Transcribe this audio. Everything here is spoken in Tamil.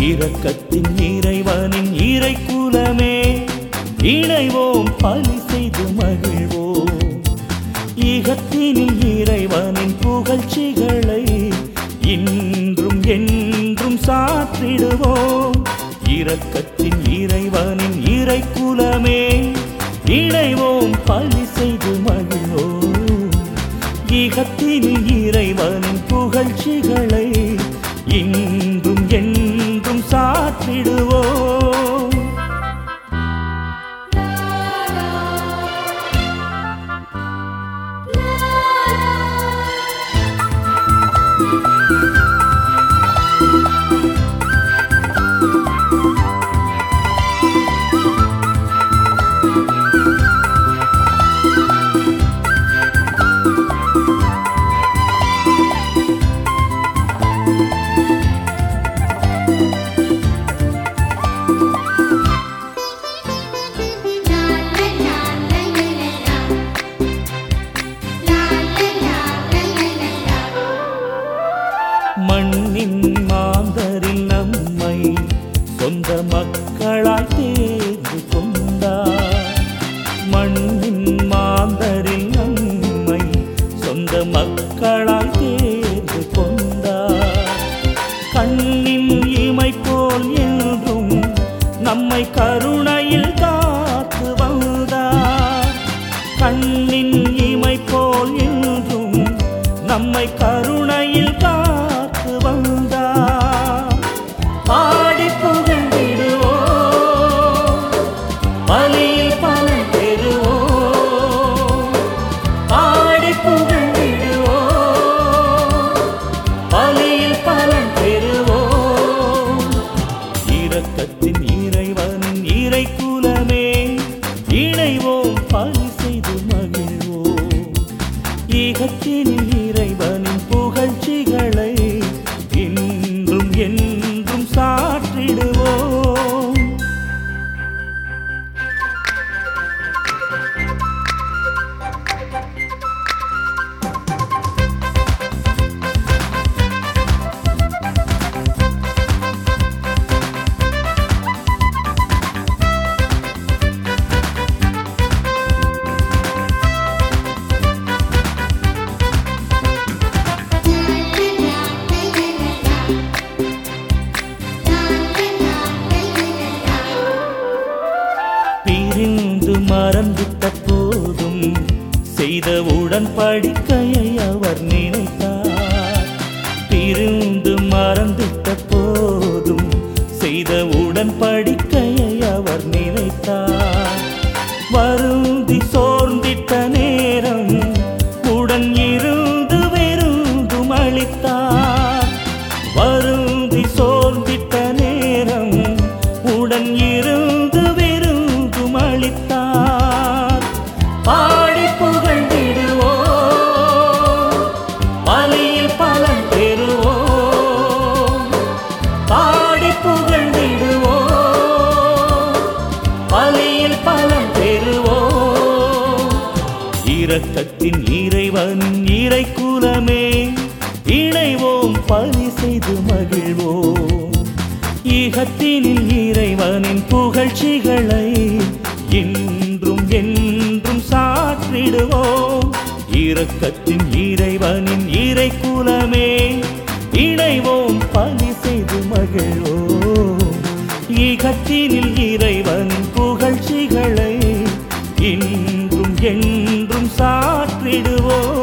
இரக்கத்தின் இறைவனின் இறை குலமே இணைவோம் பலி செய்து மகிழ்வோம் ஈகத்தினில் இறைவனின் புகழ்ச்சிகளை இன்றும் என்றும் சாற்றிடுவோம் இரக்கத்தின் இறைவனின் இறை குலமே இணைவோம் பலி செய்து மகிழ்வோம் ஈகத்தினில் இறைவனின் புகழ்ச்சிகளை இன்றும் என்றும் சாற்றிடுவோம் மண்ணின் மாந்தரில் நம்மை சொந்த மக்களாய் தேர்ந்து கொண்டார் மண்ணின் மாந்தரில் நம்மை சொந்த மக்களாய் தேர்ந்து கொண்டார் கண்ணின் இமை போல் என்றும் நம்மை கருணையில் காத்து வந்தார் கண்ணின் இமை போல் என்றும் நம்மை கருணையில் காத்து வந்தார் பாடி புகழ்ந்திடுவோம் பலியில் பலன் பெறுவோம் பாடி புகழ்ந்திடுவோம் பலியில் பலன் பெறுவோம் இரக்கத்தின் இறைவனின் இறை குலமே இணைவோம் பலி செய்து மகிழ்வோம் ஈகத்தினில் இறைவனின் புகழ்ச்சிகளை இன்றும் என்றும் சாற்றிடுவோம் பிரிந்து மறந்துட்ட போதும் செய்த உடன்படிக்கையை அவர் நினைத்தார் பிரிந்து மறந்துட்ட போதும் செய்த உடன்படிக்கையை அவர் நினைத்தார் வருந்தி சோர்ந்திட்ட நேரம் உடன் இருந்து வெறுந்தும் அளித்தார் வருந்தி சோர்ந்திட்ட நேரம் உடன் இருந்து விருந்தும் அளித்தார் பாடி புகழ்ந்திடுவோம் பலியில் பலன் பெறுவோம் பாடி புகழ்ந்திடுவோம் பலியில் பலன் பெறுவோம் இரக்கத்தின் இறைவனின் இறை குலமே இணைவோம் பலி செய்து மகிழ்வோம் ஈகத்தினில் இறைவனின் புகழ்ச்சிகளை இன்றும் என்றும் சாற்றிடுவோம் இரக்கத்தின் இறைவனின் இறை குலமே இணைவோம் பலி செய்து மகிழ்வோம் ஈகத்தினில் இறைவனின் புகழ்ச்சிகளை இன்றும் என்றும் சாற்றிடுவோம்